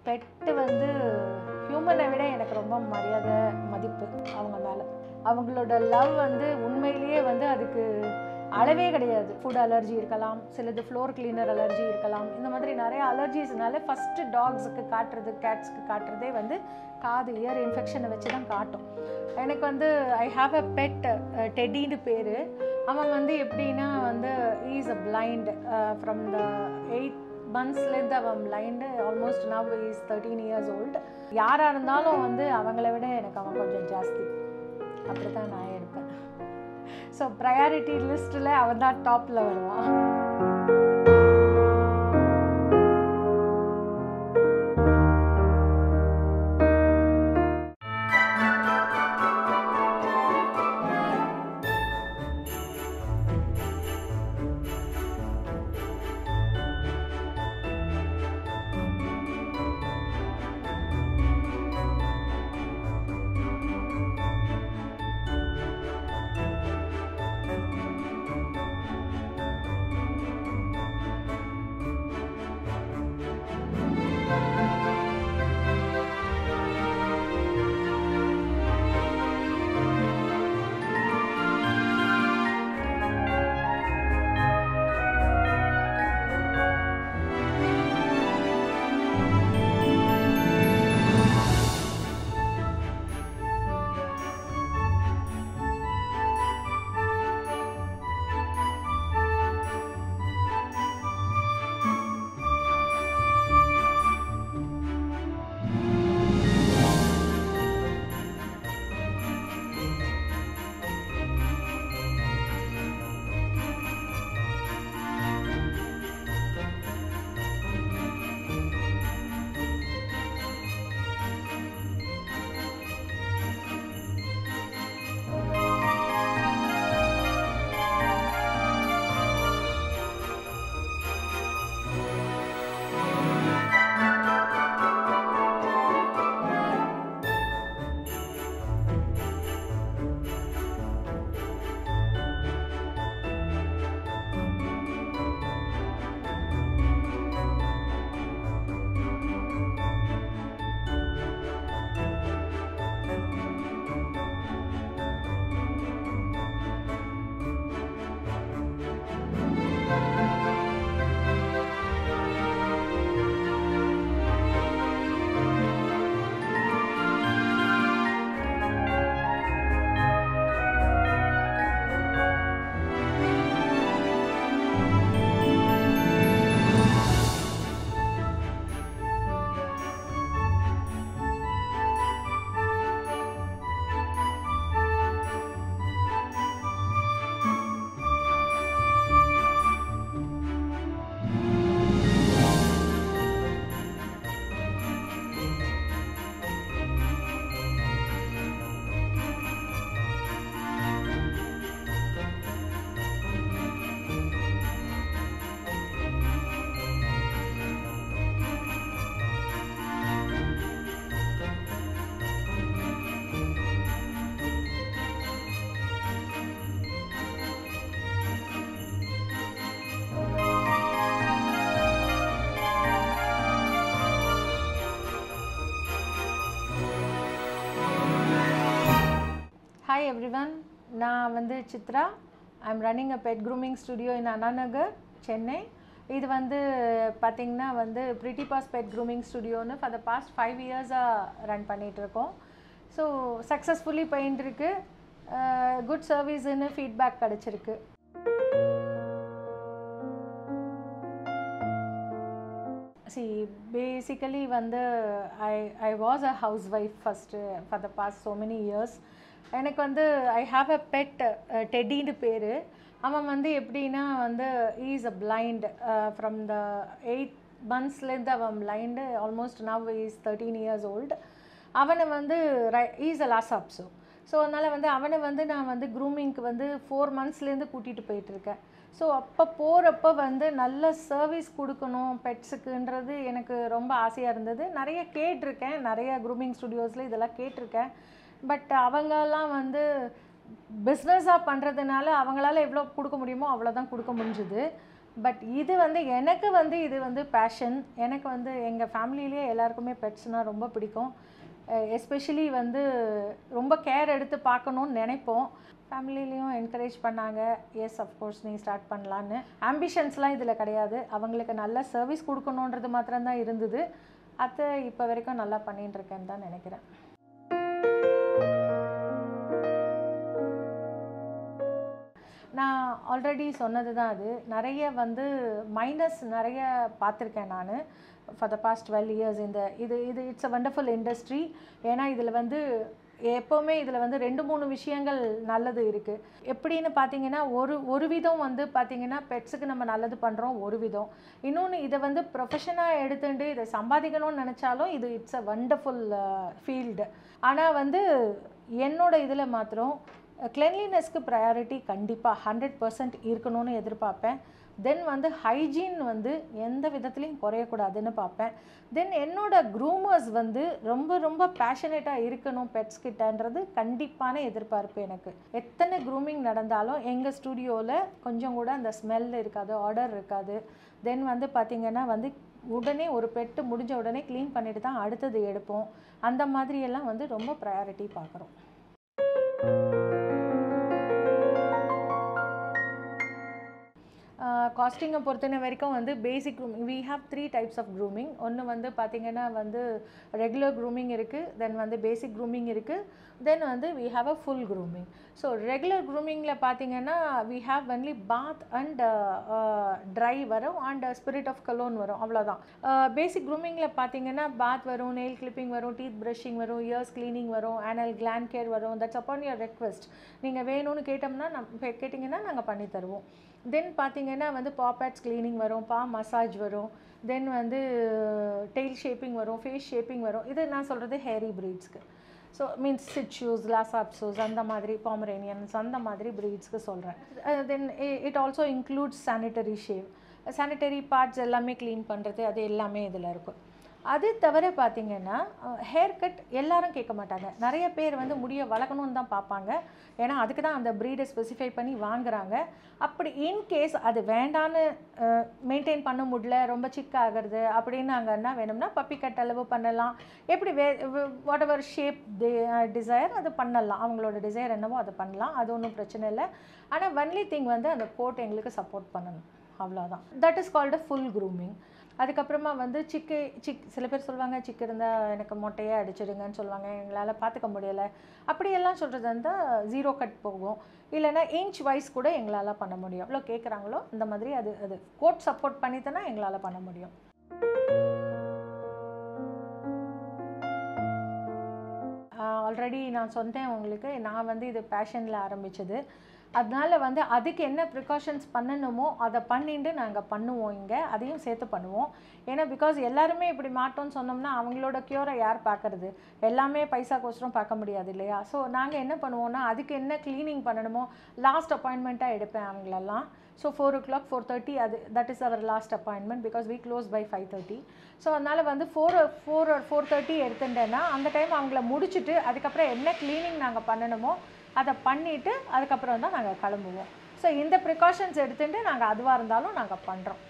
bed வந்து ஹியூமனை விட எனக்கு ரொம்ப மரியாதை மதிப்பு அவங்க மேலே அவங்களோட லவ் வந்து உண்மையிலேயே வந்து அதுக்கு அளவே கிடையாது ஃபுட் அலர்ஜி இருக்கலாம் சிலது ஃப்ளோர் கிளீனர் அலர்ஜி இருக்கலாம் இந்த மாதிரி நிறைய அலர்ஜிஸ்னால ஃபஸ்ட்டு டாக்ஸுக்கு காட்டுறது கேட்ஸ்க்கு காட்டுறதே வந்து காது இயர் இன்ஃபெக்ஷனை வச்சு தான் காட்டும் எனக்கு வந்து ஐ ஹாவ் அ பெட் டெடின்னு பேர் அவன் வந்து எப்படின்னா வந்து is a blind from the eight மந்த்ஸ்லேருந்து அவன் blind almost now is thirteen years old யாராக இருந்தாலும் வந்து அவங்கள விட எனக்கு அவன் கொஞ்சம் ஜாஸ்தி அப்படி தான் நான் எடுப்பேன் ஸோ ப்ரையாரிட்டி லிஸ்ட்டில் அவன் தான் டாப்பில் வருவான் ஹாய் எவ்ரிவன் நான் வந்து Chitra I am running a pet grooming studio in Anna Nagar Chennai இது வந்து பார்த்திங்கன்னா வந்து பிரிட்டி பாஸ் பெட் க்ரூமிங் ஸ்டுடியோன்னு ஃபார் த பாஸ்ட் ஃபைவ் இயர்ஸாக ரன் பண்ணிகிட்ருக்கோம் ஸோ சக்ஸஸ்ஃபுல்லி போயின்ட்டுருக்கு குட் சர்வீஸுன்னு ஃபீட்பேக் கிடச்சிருக்கு சி பேசிக்கலி வந்து I I was a housewife first for the past so many years எனக்கு வந்து ஐ ஹாவ் அ பெட் டெடின்னு பேர் அவன் வந்து எப்படின்னா வந்து is a blind from the eight மந்த்ஸ்லேருந்து அவன் blind almost now is thirteen years old அவனை வந்து ரை ஈஸ் அ லாஸ் ஆப்ஸோ ஸோ அதனால் வந்து அவனை வந்து நான் வந்து க்ரூமிங்க்கு வந்து ஃபோர் மந்த்ஸ்லேருந்து கூட்டிகிட்டு போயிட்டுருக்கேன் ஸோ அப்போ போகிறப்ப வந்து நல்ல சர்வீஸ் கொடுக்கணும் பெட்ஸுக்குன்றது எனக்கு ரொம்ப ஆசையாக இருந்தது நிறைய கேட்டிருக்கேன் நிறைய க்ரூமிங் ஸ்டுடியோஸில் இதெல்லாம் கேட்டிருக்கேன் பட் அவங்கெல்லாம் வந்து பிஸ்னஸாக பண்ணுறதுனால அவங்களால எவ்வளோ கொடுக்க முடியுமோ அவ்வளோதான் கொடுக்க முடிஞ்சுது பட் இது வந்து எனக்கு வந்து இது வந்து பேஷன் எனக்கு வந்து எங்கள் ஃபேமிலியிலே எல்லாருக்குமே பெட்ஸ்னால் ரொம்ப பிடிக்கும் எஸ்பெஷலி வந்து ரொம்ப கேர் எடுத்து பார்க்கணுன்னு நினைப்போம் ஃபேமிலிலையும் என்கரேஜ் பண்ணாங்க எஸ் அஃப்கோர்ஸ் நீ ஸ்டார்ட் பண்ணலான்னு ஆம்பிஷன்ஸ்லாம் இதில் கிடையாது அவங்களுக்கு நல்ல சர்வீஸ் கொடுக்கணுன்றது மாத்திரம்தான் இருந்தது அதை இப்போ வரைக்கும் நல்லா பண்ணிட்டு இருக்கேன்னு தான் நினைக்கிறேன் நான் ஆல்ரெடி சொன்னது தான் அது நிறைய வந்து மைனஸ் நிறைய பார்த்துருக்கேன் நான் for the past twelve years இந்த இது இது இட்ஸ் அ வண்டர்ஃபுல் இண்டஸ்ட்ரி ஏன்னா இதில் வந்து எப்போவுமே இதில் வந்து ரெண்டு மூணு விஷயங்கள் நல்லது இருக்குது எப்படின்னு பார்த்தீங்கன்னா ஒரு ஒரு விதம் வந்து பார்த்தீங்கன்னா பெட்ஸுக்கு நம்ம நல்லது பண்ணுறோம் ஒரு விதம் இன்னொன்று இதை வந்து ப்ரொஃபஷனாக எடுத்துட்டு இதை சம்பாதிக்கணும்னு நினச்சாலும் இது இட்ஸ் அ வண்டர்ஃபுல் ஃபீல்டு ஆனால் வந்து என்னோட இதில் மாத்திரம் கிளென்லினஸ்க்கு ப்ரையாரிட்டி கண்டிப்பாக ஹண்ட்ரட் பர்சன்ட் இருக்கணும்னு எதிர்பார்ப்பேன் தென் வந்து ஹைஜீன் வந்து எந்த விதத்துலையும் குறையக்கூடாதுன்னு பார்ப்பேன் தென் என்னோட க்ரூமர்ஸ் வந்து ரொம்ப ரொம்ப பேஷனேட்டாக இருக்கணும் பெட்ஸ் கிட்டன்றது கண்டிப்பான எதிர்பார்ப்பு எனக்கு எத்தனை க்ரூமிங் நடந்தாலும் எங்கள் ஸ்டூடியோவில் கொஞ்சம் கூட அந்த ஸ்மெல் இருக்காது ஆர்டர் இருக்காது தென் வந்து பார்த்திங்கன்னா வந்து உடனே ஒரு பெட்டு முடிஞ்ச உடனே க்ளீன் பண்ணிட்டு தான் அடுத்தது எடுப்போம் அந்த மாதிரியெல்லாம் வந்து ரொம்ப ப்ரையாரிட்டி பார்க்குறோம் காஸ்டிங்கை பொறுத்தன வரைக்கும் வந்து basic grooming we have three types of grooming ஒன்று வந்து பார்த்திங்கன்னா வந்து ரெகுலர் க்ரூமிங் இருக்குது தென் வந்து பேசிக் க்ரூமிங் இருக்குது தென் வந்து we have a full grooming so regular க்ரூமிங்கில் பார்த்தீங்கன்னா we have only bath and dry வரும் அண்ட் ஸ்பிரிட் ஆஃப் கலோன் வரும் அவ்வளோதான் பேசிக் க்ரூமிங்கில் பார்த்தீங்கன்னா பாத் வரும் நெயில் கிளிப்பிங் வரும் டீத் ப்ரஷிங் வரும் இயர்ஸ் க்ளீனிங் வரும் ஆனல் கிளாண்ட் கேர் வரும் தட்ஸ் அப்பான் யுவர் ரெக்வெஸ்ட் நீங்கள் வேணும்னு கேட்டோம்னா நம் கேட்டிங்கன்னா நாங்கள் பண்ணி தருவோம் தென் பார்த்தீங்கன்னா வந்து பாப்பேட்ஸ் க்ளீனிங் வரும் பா மசாஜ் வரும் தென் வந்து டெய்ல் ஷேப்பிங் வரும் ஃபேஸ் ஷேப்பிங் வரும் இது நான் சொல்கிறது ஹேரி ப்ரீட்ஸ்க்கு ஸோ மீன்ஸ் சிட்ஷூஸ் லாசாப்ஸூஸ் அந்த மாதிரி பாமரேனியன்ஸ் அந்த மாதிரி ப்ரீட்ஸ்க்கு சொல்கிறேன் then it also includes sanitary shave sanitary parts எல்லாமே க்ளீன் பண்ணுறது அது எல்லாமே இதில் இருக்கும் அது தவிர பார்த்தீங்கன்னா ஹேர் கட் எல்லாரும் கேட்க மாட்டாங்க நிறைய பேர் வந்து முடியை வளர்க்கணுன்னு தான் பார்ப்பாங்க ஏன்னா அதுக்கு தான் அந்த ப்ரீடை ஸ்பெசிஃபை பண்ணி வாங்குறாங்க அப்படி இன்கேஸ் அது வேண்டான்னு மெயின்டைன் பண்ண முடியல ரொம்ப சிக் ஆகிறது அப்படின்னு நாங்கள் என்ன வேணும்னா பப்பி கட் அளவு பண்ணலாம் எப்படி way whatever shape desire அது பண்ணலாம் அவங்களோட டிசைர் என்னவோ அதை பண்ணலாம் அது ஒன்றும் பிரச்சனை இல்லை ஆனால் ஒன்லி திங் வந்து அந்த கோட் எங்களுக்கு சப்போர்ட் பண்ணணும் அவ்வளோதான் that is called full grooming அதுக்கப்புறமா வந்து சிக்கு சிக் சில பேர் சொல்லுவாங்க சிக்கு இருந்தால் எனக்கு மொட்டையே அடிச்சிடுங்கன்னு சொல்லுவாங்க எங்களால் பார்த்துக்க முடியலை அப்படியெல்லாம் சொல்கிறது இருந்தால் ஜீரோ கட் போகும் இல்லைன்னா இன்ச் வைஸ் கூட எங்களால் பண்ண முடியும் எவ்வளோ கேட்குறாங்களோ அந்த மாதிரி அது அது கோட் சப்போர்ட் பண்ணித்தனா எங்களால் பண்ண முடியும் ஆல்ரெடி நான் சொன்னேன் உங்களுக்கு நான் வந்து இது பேஷனில் ஆரம்பித்தது அதனால் வந்து அதுக்கு என்ன ப்ரிகாஷன்ஸ் பண்ணணுமோ அதை பண்ணிட்டு நாங்கள் பண்ணுவோம் இங்கே அதையும் சேர்த்து பண்ணுவோம் ஏன்னா பிகாஸ் எல்லாருமே இப்படி மாட்டோம்னு சொன்னோம்னா அவங்களோட க்யூரை யார் பார்க்குறது எல்லாமே பைசாக்கோசரம் பார்க்க முடியாது இல்லையா ஸோ நாங்கள் என்ன பண்ணுவோம்னா அதுக்கு என்ன க்ளீனிங் பண்ணணுமோ லாஸ்ட் அப்பாயின்மெண்ட்டாக எடுப்பேன் அவங்களெல்லாம் so four o'clock four thirty அது that is our last appointment because we close by five thirty so அதனால் வந்து ஃபோர் ஃபோர் ஃபோர் தேர்ட்டி எடுத்துட்டேன்னா அந்த டைம் அவங்கள முடிச்சுட்டு அதுக்கப்புறம் என்ன க்ளீனிங் நாங்கள் பண்ணணுமோ அதை பண்ணிவிட்டு அதுக்கப்புறம் தான் நாங்கள் கிளம்புவோம் ஸோ இந்த ப்ரிகாஷன்ஸ் எடுத்துகிட்டு நாங்கள் அதுவாக இருந்தாலும் நாங்கள் பண்ணுறோம்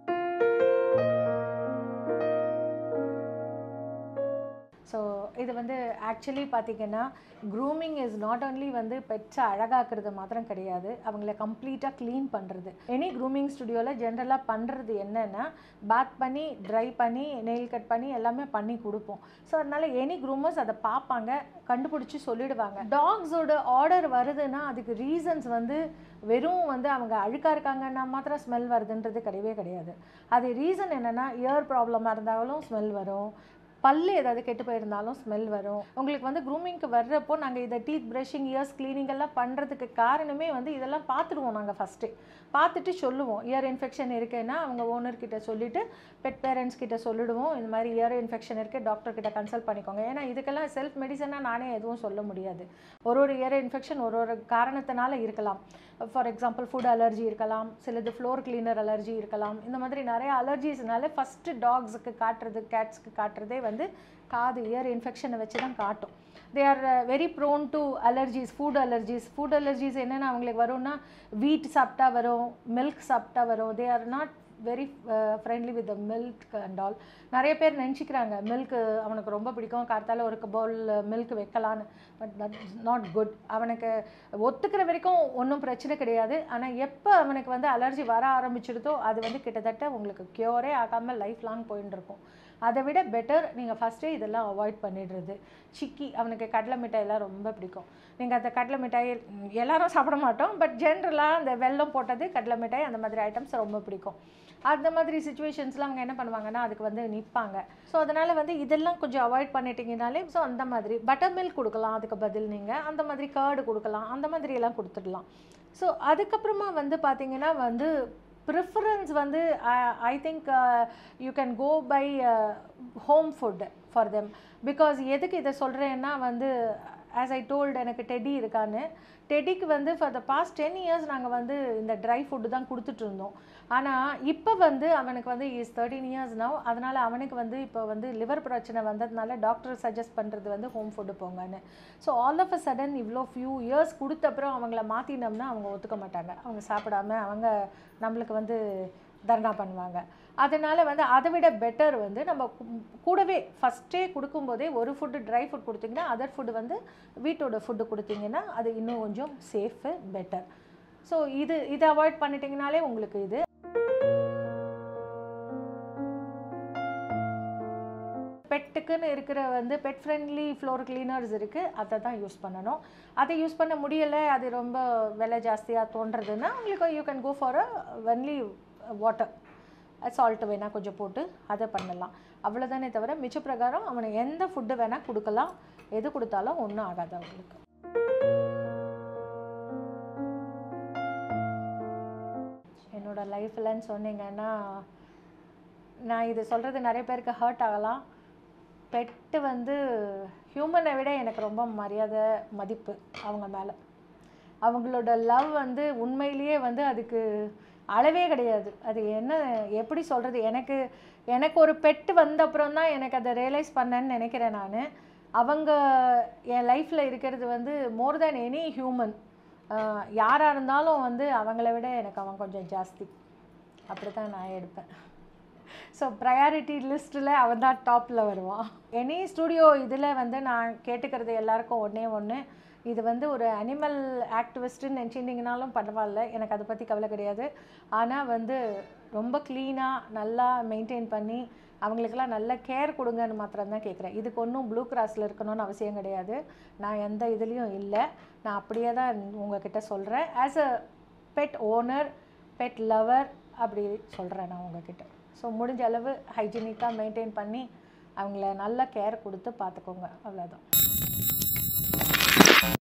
ஸோ இது வந்து ஆக்சுவலி பார்த்திங்கன்னா க்ரூமிங் இஸ் நாட் ஓன்லி வந்து பெட்ஸை அழகாக்குறது மாத்திரம் கிடையாது அவங்கள கம்ப்ளீட்டாக க்ளீன் பண்ணுறது எனி க்ரூமிங் ஸ்டுடியோவில் ஜென்ரலாக பண்ணுறது என்னென்னா பேத் பண்ணி ட்ரை பண்ணி நெயில் கட் பண்ணி எல்லாமே பண்ணி கொடுப்போம் ஸோ அதனால் எனி க்ரூமர்ஸ் அதை பார்ப்பாங்க கண்டுபிடிச்சி சொல்லிடுவாங்க டாக்ஸோட ஆர்டர் வருதுன்னா அதுக்கு ரீசன்ஸ் வந்து வெறும் வந்து அவங்க அழுக்காக இருக்காங்கன்னா மாத்திரம் ஸ்மெல் வருதுன்றது கிடையவே கிடையாது அது ரீசன் என்னென்னா இயர் ப்ராப்ளமாக இருந்தாலும் ஸ்மெல் வரும் பல்லு ஏதாவது கெட்டு போயிருந்தாலும் ஸ்மெல் வரும் உங்களுக்கு வந்து க்ரூமிங்க்கு வர்றப்போ நாங்கள் இதை டீத் ப்ரஷிங் இயர்ஸ் க்ளீனிங் எல்லாம் பண்ணுறதுக்கு காரணமே வந்து இதெல்லாம் பார்த்துடுவோம் நாங்கள் ஃபஸ்ட்டு பார்த்துட்டு சொல்லுவோம் இயர் இன்ஃபெக்ஷன் இருக்குன்னா அவங்க ஓனர்கிட்ட சொல்லிவிட்டு பெட் பேரண்ட்ஸ் கிட்ட சொல்லிடுவோம் இந்த மாதிரி இயர் இன்ஃபெக்ஷன் இருக்குது டாக்டர் கிட்ட கன்சல்ட் பண்ணிக்கோங்க ஏன்னா இதுக்கெல்லாம் செல்ஃப் மெடிசனாக நானே எதுவும் சொல்ல முடியாது ஒரு ஒரு இயர் இன்ஃபெக்ஷன் ஒரு ஒரு காரணத்தினால இருக்கலாம் ஃபார் எக்ஸாம்பிள் ஃபுட் அலர்ஜி இருக்கலாம் சிலது ஃப்ளோர் கிளீனர் அலர்ஜி இருக்கலாம் இந்த மாதிரி நிறைய அலர்ஜிஸ்னால ஃபஸ்ட்டு டாக்ஸுக்கு காட்டுறது கேட்ஸ்க்கு காட்டுறதே வந்து காது இயர் இன்ஃபெக்ஷனை வச்சு தான் காட்டும் they are very prone to allergies food allergies food allergies என்னென்ன அவங்களுக்கு வரும்னா வீட் சாப்பிட்டா வரும் மில்க் சாப்பிட்டா வரும் they are not very friendly with the milk and all நிறைய பேர் நினச்சிக்கிறாங்க மில்க் அவனுக்கு ரொம்ப பிடிக்கும் கார்த்தால ஒரு பவுல் மில்க் வைக்கலான்னு பட் தட் நாட் குட் அவனுக்கு ஒத்துக்கிற வரைக்கும் ஒன்றும் பிரச்சனை கிடையாது ஆனால் எப்போ அவனுக்கு வந்து அலர்ஜி வர ஆரம்பிச்சிடுதோ அது வந்து கிட்டத்தட்ட உங்களுக்கு க்யூரே ஆகாமல் லைஃப் லாங் போயின்னு இருக்கும் அதை விட பெட்டர் நீங்கள் ஃபஸ்ட்டே இதெல்லாம் அவாய்ட் பண்ணிடுறது சிக்கி அவனுக்கு கடலை மிட்டாயெல்லாம் ரொம்ப பிடிக்கும் நீங்கள் அந்த கடலை மிட்டாய் ம், எல்லாரும் சாப்பிட மாட்டோம் பட் ஜென்ரலாக அந்த வெல்லம் போட்டது கடலை மிட்டாய் அந்த மாதிரி ஐட்டம்ஸ் ரொம்ப பிடிக்கும் அந்த மாதிரி சுச்சுவேஷன்ஸில் அவங்க என்ன பண்ணுவாங்கன்னா அதுக்கு வந்து நிற்பாங்க ஸோ அதனால் வந்து இதெல்லாம் கொஞ்சம் அவாய்ட் பண்ணிட்டீங்கனாலே ஸோ அந்த மாதிரி பட்டர் மில்க் கொடுக்கலாம் அதுக்கு பதில் நீங்கள் அந்த மாதிரி கர்டு கொடுக்கலாம் அந்த மாதிரி எல்லாம் கொடுத்துடலாம் ஸோ அதுக்கப்புறமா வந்து பார்த்தீங்கன்னா வந்து ப்ரிஃபரன்ஸ் வந்து I think you can go by home food for them because எதுக்கு இதை சொல்கிறேன்னா வந்து ஆஸ் ஐ டோல்டு எனக்கு டெடி இருக்கான்னு டெடிக்கு வந்து for the past ten years நாங்கள் வந்து இந்த ட்ரை ஃபுட்டு தான் கொடுத்துட்டு இருந்தோம் ஆனால் இப்போ வந்து அவனுக்கு வந்து இஸ் தேர்ட்டீன் இயர்ஸ் நவ் அதனால் அவனுக்கு வந்து இப்போ வந்து லிவர் பிரச்சனை வந்ததுனால டாக்டர் சஜஸ்ட் பண்ணுறது வந்து ஹோம் ஃபுட்டு போங்கன்னு so all of a sudden இவ்வளோ ஃபியூ இயர்ஸ் கொடுத்த அப்புறம் அவங்கள மாற்றினோம்னா அவங்க ஒத்துக்க மாட்டாங்க அவங்க சாப்பிடாம அவங்க நம்மளுக்கு வந்து தர்ணா பண்ணுவாங்க அதனால் வந்து அதை விட பெட்டர் வந்து நம்ம கு- கூடவே ஃபஸ்ட்டே கொடுக்கும்போதே ஒரு ஃபுட்டு ட்ரை ஃபுட் கொடுத்தீங்கன்னா அதர் ஃபுட்டு வந்து வீட்டோட ஃபுட்டு கொடுத்தீங்கன்னா அது இன்னும் கொஞ்சம் சேஃபு பெட்டர் ஸோ இது இதை அவாய்ட் பண்ணிட்டீங்கனாலே உங்களுக்கு இது பெட்டுக்குன்னு இருக்கிற வந்து பெட் ஃப்ரெண்ட்லி ஃப்ளோர் கிளீனர்ஸ் இருக்குது அதை தான் யூஸ் பண்ணணும் அதை யூஸ் பண்ண முடியலை அது ரொம்ப விலை ஜாஸ்தியாக தோன்றதுன்னா உங்களுக்கு you can go for a only water salt வேணால் கொஞ்சம் போட்டு அதை பண்ணலாம் அவ்வளோதானே தவிர மிச்ச பிரகாரம் அவனுக்கு எந்த ஃபுட்டு வேணால் கொடுக்கலாம் எது கொடுத்தாலும் ஒன்றும் ஆகாது அவங்களுக்கு என்னோட லைஃப்லன்னு சொன்னீங்கன்னா நான் இது சொல்கிறது நிறைய பேருக்கு ஹர்ட் ஆகலாம் பெட்டு வந்து ஹியூமனை விட எனக்கு ரொம்ப மரியாதை மதிப்பு அவங்க மேலே அவங்களோட லவ் வந்து உண்மையிலேயே வந்து அதுக்கு அளவே கிடையாது அது என்ன எப்படி சொல்கிறது எனக்கு எனக்கு ஒரு பெட்டு வந்த அப்புறம் தான் எனக்கு அதை ரியலைஸ் பண்ணேன்னு நினைக்கிறேன் நான் அவங்க என் லைஃப்பில் இருக்கிறது வந்து மோர் தேன் எனி ஹியூமன் யாராக இருந்தாலும் வந்து அவங்கள விட எனக்கு அவன் கொஞ்சம் ஜாஸ்தி அப்படி தான் நான் எடுப்பேன் ஸோ ப்ரையாரிட்டி லிஸ்ட்டில் அவன் தான் டாப்பில் வருவான் எனி ஸ்டுடியோ இதில் வந்து நான் கேட்டுக்கிறது எல்லாருக்கும் ஒன்றே ஒன்று இது வந்து ஒரு அனிமல் ஆக்டிவிஸ்ட்டுன்னு நினச்சிட்டிங்கனாலும் பரவாயில்ல எனக்கு அதை பற்றி கவலை கிடையாது ஆனால் வந்து ரொம்ப க்ளீனாக நல்லா மெயின்டைன் பண்ணி அவங்களுக்கெல்லாம் நல்ல கேர் கொடுங்கன்னு மாத்திரம் தான் கேட்குறேன் இதுக்கு ஒன்றும் ப்ளூ கிராஸில் இருக்கணும்னு அவசியம் கிடையாது நான் எந்த இதுலேயும் இல்லை நான் அப்படியே தான் உங்ககிட்ட சொல்கிறேன் as a pet owner pet lover அப்படி சொல்கிறேன் நான் உங்ககிட்ட ஸோ முடிஞ்ச அளவு ஹைஜீனிக்காக மெயின்டைன் பண்ணி அவங்கள நல்ல கேர் கொடுத்து பார்த்துக்கோங்க அவ்வளோதான்